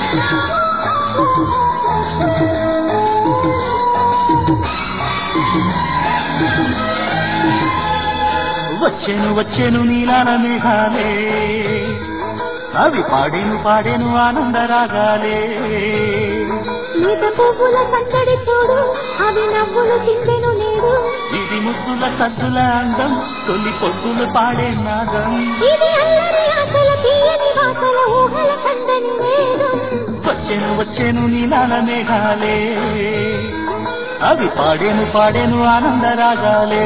వచ్చెను వచ్చెను నీలాల మేఘాలే అవి పాడేను పాడేను ఆనంద రాగాలే లేత పువ్వుల సందడి చూడు అవి నవ్వులు చిందెను నేడు ఇది ముద్దుల సద్దుల అందం తొలి పొద్దులు పాడే నాదం ఇది అల్లరి ఆశల తీయని వాసల ఊహల కందని వేదం వచ్చెను వచ్చెను నీలాల మేఘాలే అవి పాడేను పాడేను ఆనంద రాగాలే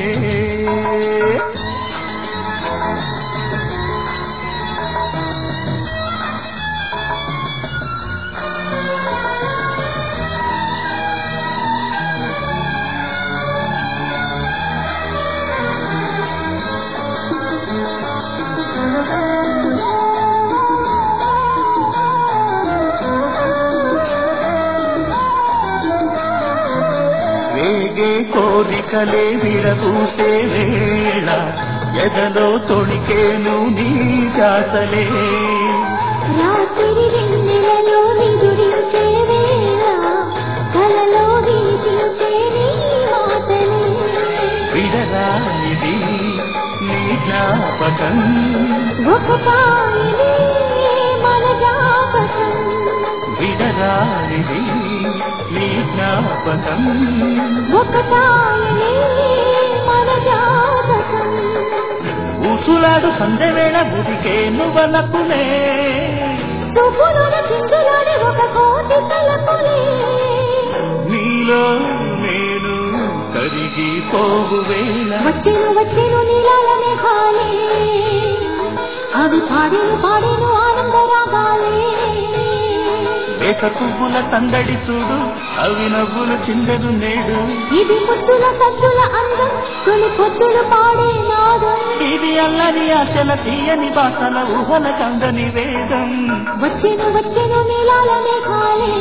వేగే కోరికలే విరబూసే వేళ ఎదలో తొణికేను నీ జాతలే రాత్రి వెన్నెలలో నిదురించే వేళ కలలో వినిపించే నీ మాటలే విడరానిది నీ జ్ఞాపకం ఒక పాయలే మన జాపకం విడరానిది నీ జ్ఞాపకం ఒక తాయలే మన జాపకం ఊసులాడు సందెవేళ బుదికే నువ్వనకులే తుప్పులోన చిందులోని ఒక కోటి తలపులే నీలో నేను కరిగి పోవు వేళ వచ్చెను వచ్చెను నీలాల మేఘాలే అవి పాడేను పాడేను ఆనంద రాగాలే లేక పువ్వుల సందడి చూడు అవి నవ్వులు చిందెను నేడు ఇది ముద్దుల సద్దుల అందం తొలి పొద్దులు పాడే నాదం ఇది అల్లని ఆశల తీయని బాసల ఊహల కందని వేదం వచ్చెను వచ్చెను నీలాల మేఘాలే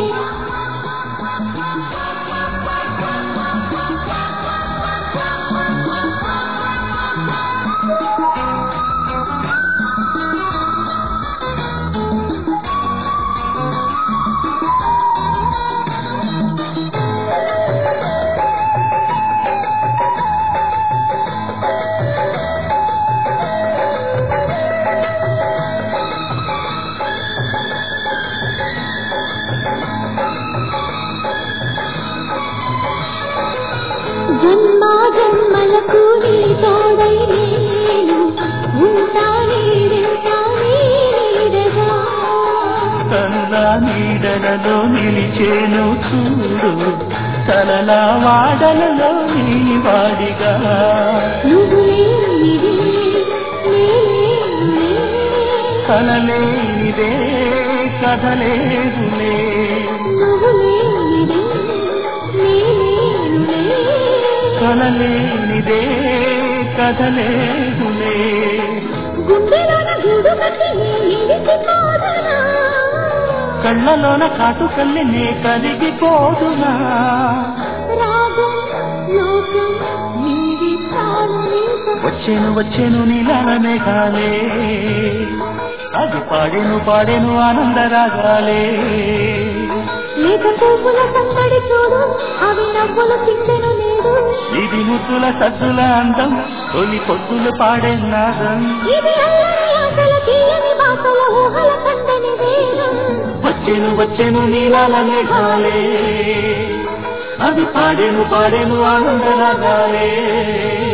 జన్మ జన్మలకు నీ తోడై నేను ఉంటా నీడెంటా నీడగా కనుల నీడలలో నిలిచేను చూడు కలల వాడలలో నీ వాడిగా నువ్వు లేనిది నేనే కలలేనిదే కథలేదులే నువ్వు లేనిది నేనే కలలేనిదే కథలేదులే గుండెలోన గూడు కట్టి నీ నిలిచిపోదనా కళ్ళలోన కాటుకల్లి నే కరిగిపోదునా రాగం లోకం నీది చాలు నీకు వచ్చేను వచ్చేను నీలాల మేఘాలే అది పాడేను పాడేను ఆనంద రాగాలే లేక పువ్వుల సందడి చూడు అవి నవ్వులు చిందెను నేడు ఇది ముద్దుల సద్దుల అందం తొలి పొద్దులు పాడే నాదం ఇది అల్లరి ఆశల తీయని బాసల ఊహల కందని వేదం వచ్చేను వచ్చేను నీలాల మేఘాలే అది పాడేను పాడేను ఆనంద రాగాలే